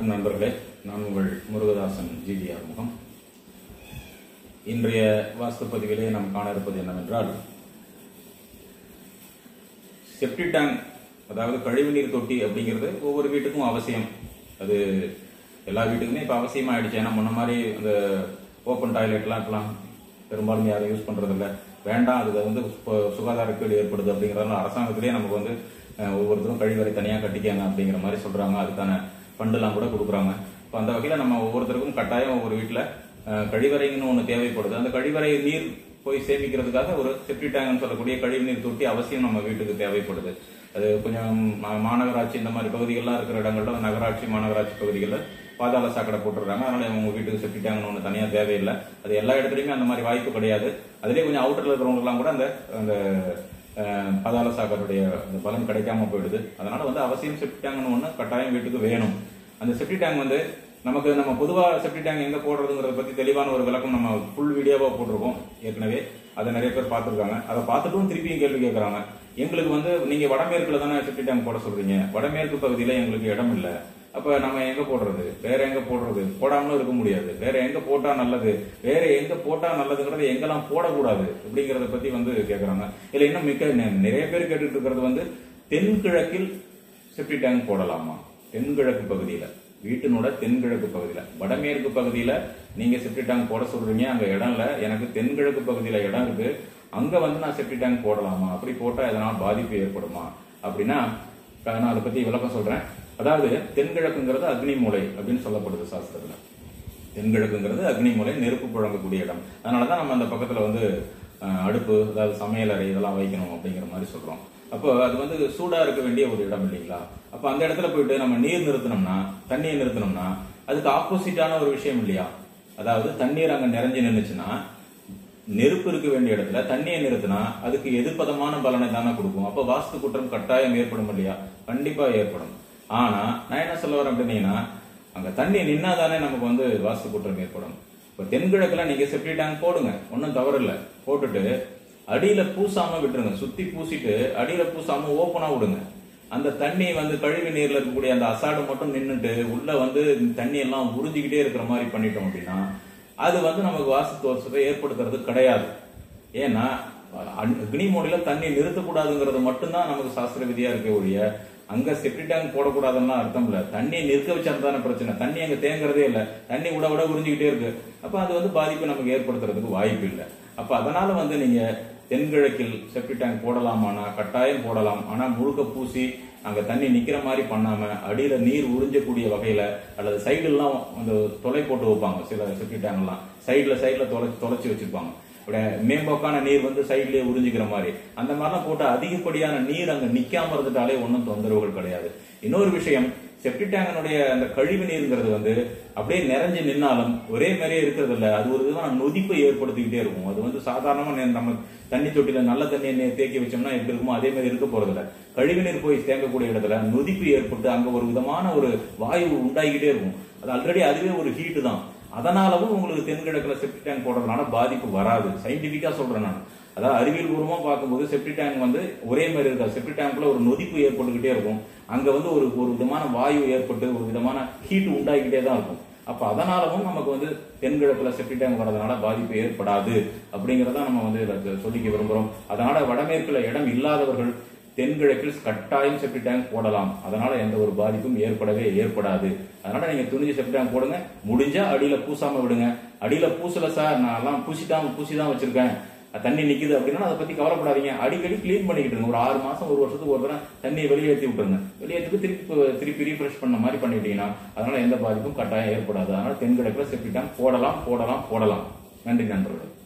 வணக்கம் நண்பர்களே நான் உங்கள் முருகதாசன் ஜிடி ஆறுமுகம் இன்றைய வாஸ்து பதிவிலே நாம் காண இருப்பது என்னவென்றால் செப்டி டேங்க் அதாவது கழிவுநீர் தொட்டி அப்படிங்கிறது ஒவ்வொரு வீட்டுக்கும் அவசியம் அது எல்லா வீட்டுக்குமே இப்போ அவசியமா ஆயிடுச்சு ஏன்னா முன்ன மாதிரி இந்த ஓப்பன் டாய்லெட்லாம் இப்பெல்லாம் பெரும்பாலும் யாரும் யூஸ் பண்றது இல்ல வேண்டாம் அதுல வந்து சு- சுகாதாரக்கேடு ஏற்படுது அப்படிங்கறதுனால அரசாங்கத்திலேயே நமக்கு வந்து அஹ், ஒவ்வொருத்தரும் கழிவறை தனியா கட்டிக்காங்க அப்படிங்கிற மாதிரி சொல்றாங்க அதுக்கான ஃபண்டெல்லாம் கூட கொடுக்குறாங்க இப்போ அந்த வகையில நம்ம ஒவ்வொருத்தருக்கும் கட்டாயம் ஒவ்வொரு வீட்டுல அஹ், கழிவறைன்னு ஒன்று தேவைப்படுது அந்த கழிவறை நீர் போய் சேமிக்கிறதுக்காக ஒரு செப்டி டேங்க்னு சொல்லக்கூடிய கழிவுநீர் தொட்டி அவசியம் நம்ம வீட்டுக்கு தேவைப்படுது அது கொஞ்சம் மா- மாநகராட்சி இந்த மாதிரி பகுதிகள்லாம் இருக்கிற இடங்கள்ல நகராட்சி மாநகராட்சி பகுதிகளில் பாதாள சாக்கடை போட்டுடுறாங்க அதனால உங்க வீட்டுக்கு செப்டி டேங்க்னு ஒன்று தனியா தேவையில்லை அது எல்லா இடத்துலயுமே அந்த மாதிரி வாய்ப்பு கிடையாது அதுலயே கொஞ்சம் அவுட்டர்ல இருக்கிறவங்கலாம் கூட அந்த அந்த அஹ், பாதாள சாக்கடையுடைய அந்த பலன் கிடைக்காம போயிடுது அதனால வந்து அவசியம் செப்டி டேங்க்னு ஒன்று கட்டாயம் வீட்டுக்கு வேணும் அந்த செப்டி டேங்க் வந்து நமக்கு நம்ம பொதுவா செப்டி டேங்க் எங்க போடுறதுங்கிறத பத்தி தெளிவான ஒரு விளக்கம் நம்ம ஃபுல் வீடியோவா போட்டிருக்கோம் ஏற்கனவே அதை நிறைய பேர் பார்த்திருக்காங்க அதை பார்த்துட்டும் திருப்பியும் கேள்வி கேட்கறாங்க எங்களுக்கு வந்து நீங்க வடமேற்குல தானே செப்டி டேங்க் போட சொல்றீங்க வடமேற்கு பகுதியில எங்களுக்கு இடம் இல்ல அப்ப நம்ம எங்க போடுறது வேற எங்க போடுறது போடாமலும் இருக்க முடியாது வேற எங்க போட்டா நல்லது வேற எங்க போட்டா நல்லதுங்கிறது எங்கெல்லாம் போடக்கூடாது அப்படிங்கறத பத்தி வந்து கேக்குறாங்க இல்ல இன்னும் மிக்க நெ- நிறைய பேர் கேட்டுட்டு இருக்கிறது வந்து தென்கிழக்கில் செப்டி டேங்க் போடலாமா தென்கிழக்கு பகுதியில வீட்டினோட தென்கிழக்கு பகுதியில வடமேற்கு பகுதியில நீங்க செப்டி டேங்க் போட சொல்றீங்க அங்க இடம் இல்ல எனக்கு தென்கிழக்கு பகுதியில இடம் இருக்கு அங்க வந்து நான் செப்டி டேங்க் போடலாமா அப்படி போட்டா எதனா பாதிப்பு ஏற்படுமா அப்படின்னா க- நான் அதை பத்தி விளக்கம் சொல்றேன் அதாவது தென்கிழக்குங்கிறது அக்னி மூலை அப்படின்னு சொல்லப்படுது சாஸ்திரத்துல தென்கிழக்குங்கிறது அக்னி மூலை நெருப்பு புழங்கக்கூடிய இடம் அதனாலதான் நம்ம அந்த பக்கத்துல வந்து அஹ், அடுப்பு அதாவது சமையல் அறை இதெல்லாம் வைக்கணும் அப்படிங்கிற மாதிரி சொல்றோம் அப்போ அது வந்து சூடா இருக்க வேண்டிய ஒரு இடம் இல்லைங்களா அப்ப அந்த இடத்துல போயிட்டு நம்ம நீர் நிறுத்தினோம்னா தண்ணியை நிறுத்தினோம்னா அதுக்கு ஆப்போசிட்டான ஒரு விஷயம் இல்லையா அதாவது தண்ணீர் அங்க நிறைஞ்சு நின்னுச்சுன்னா நெருப்பு இருக்க வேண்டிய இடத்துல தண்ணியை நிறுத்தினா அதுக்கு எதிர்ப்பதமான பலனை தானே கொடுக்கும் அப்ப வாஸ்து குற்றம் கட்டாயம் ஏற்படும் இல்லையா கண்டிப்பா ஏற்படும் ஆனா நான் என்ன சொல்ல வரேன் அப்படின்னீங்கன்னா அங்க தண்ணி நின்னா தானே நமக்கு வந்து வாஸ்து குற்றம் ஏற்படும் இப்ப தென்கிழக்குல நீங்க செப்டி டேங்க் போடுங்க ஒன்றும் தவறு இல்ல போட்டுட்டு அடியில பூசாம விட்டுருங்க சுத்தி பூசிட்டு அடியில பூசாம ஓப்பனா விடுங்க அந்த தண்ணி வந்து கழிவு நீர்ல இருக்கக்கூடிய அந்த அசாடு மட்டும் நின்னுட்டு உள்ள வந்து தண்ணி எல்லாம் உறிஞ்சிக்கிட்டே இருக்கிற மாதிரி பண்ணிட்டோம் அப்படின்னா அது வந்து நமக்கு வாஸ்து தோஷத்தை ஏற்படுத்துறது கிடையாது ஏன்னா அக்னி மூலையில தண்ணி நிறுத்தக்கூடாதுங்கிறது மட்டும்தான் நமக்கு சாஸ்திர விதியா இருக்க ஒழிய அங்க செப்டி டேங்க் போடக்கூடாதுன்னா அர்த்தம் இல்ல தண்ணி நிற்க வச்சா தானே பிரச்சனை தண்ணி அங்க தேங்குறதே இல்ல தண்ணி விட விட உறிஞ்சிக்கிட்டே இருக்கு அப்ப அது வந்து பாதிப்பு நமக்கு ஏற்படுத்துறதுக்கு வாய்ப்பு இல்லை அப்ப அதனால வந்து நீங்க தென்கிழக்கில் செப்டி டேங்க் போடலாமானா கட்டாயம் போடலாம் ஆனா முழுக்க பூசி அங்க தண்ணி நிக்கிற மாதிரி பண்ணாம அடியில நீர் உறிஞ்சக்கூடிய வகையில அல்லது சைடுலாம் அந்த தொலை போட்டு வைப்பாங்க சில செப்டி டேங்க் எல்லாம் சைடுல சைடுல தொலைச்சு தொலைச்சு வச்சிருப்பாங்க அப்படியே மேம்போக்கான நீர் வந்து சைட்லயே உறிஞ்சிக்கிற மாதிரி அந்த மாதிரிலாம் போட்டு அதிகப்படியான நீர் அங்க நிக்காம இருந்துட்டாலே ஒன்றும் தொந்தரவுகள் கிடையாது இன்னொரு விஷயம் செப்டி டேங்கனுடைய அந்த கழிவு நீருங்கிறது வந்து அப்படியே நிறைஞ்சு நின்னாலும் ஒரே மாதிரியே இருக்கிறது இல்ல அது ஒரு விதமான நொதிப்பை ஏற்படுத்திக்கிட்டே இருக்கும் அது வந்து சாதாரணமா நே- நம்ம தண்ணி தொட்டில நல்ல தண்ணியை நே- தேக்கி வச்சோம்னா எப்படி இருக்குமோ அதே மாதிரி இருக்க போறது இல்ல கழிவு நீர் போய் தேங்கக்கூடிய இடத்துல நொதிப்பு ஏற்பட்டு அங்க ஒரு விதமான ஒரு வாயு உண்டாகிக்கிட்டே இருக்கும் அது ஆல்ரெடி அதுவே ஒரு ஹீட் தான் அதனாலவும் உங்களுக்கு தென்கிழக்குல செப்டி டேங்க் போடுறதுனால பாதிப்பு வராது சயின்டிபிக்கா சொல்றேன் நான் அதாவது அறிவியல் பூர்வமா பார்க்கும்போது செப்டி டேங்க் வந்து ஒரே மாதிரி இருக்காது செப்டி டேங்க்ல ஒரு நொதிப்பு ஏற்பட்டுக்கிட்டே இருக்கும் அங்க வந்து ஒரு ஒரு விதமான வாயு ஏற்பட்டு ஒரு விதமான ஹீட் உண்டாகிக்கிட்டே தான் இருக்கும் அப்ப அதனாலவும் நமக்கு வந்து தென்கிழக்குல செப்டி டேங்க் வரதுனால பாதிப்பு ஏற்படாது அப்படிங்கறத நம்ம வந்து இதுல சொல்லிக்க விரும்புறோம் அதனால வடமேற்குல இடம் இல்லாதவர்கள் தென்கிழக்கில் கட்டாயம் செப்டி டேங்க் போடலாம் அதனால எந்த ஒரு பாதிப்பும் ஏற்படவே ஏற்படாது அதனால நீங்க துணிஞ்சு செப்டி டேங்க் போடுங்க முடிஞ்சா அடியில பூசாம விடுங்க அடியில பூசல சார் நான் எல்லாம் பூசிதான் பூசி தான் வச்சிருக்கேன் அது தண்ணி நிக்குது அப்படின்னா அதை பத்தி கவலைப்படாதீங்க அடிக்கடி க்ளீன் பண்ணிக்கிட்டு இருங்க ஒரு ஆறு மாசம் ஒரு வருஷத்துக்கு ஒரு தடவை தண்ணியை வெளியேற்றி விட்டுருங்க வெளியேற்றிட்டு திருப்பி திருப்பி ரீஃப்ரெஷ் பண்ண மாதிரி பண்ணிவிட்டீங்கன்னா அதனால எந்த பாதிப்பும் கட்டாயம் ஏற்படாது அதனால தென்கிழக்குல செப்டி டேங்க் போடலாம் போடலாம் போடலாம் நன்றி நண்பர்கள்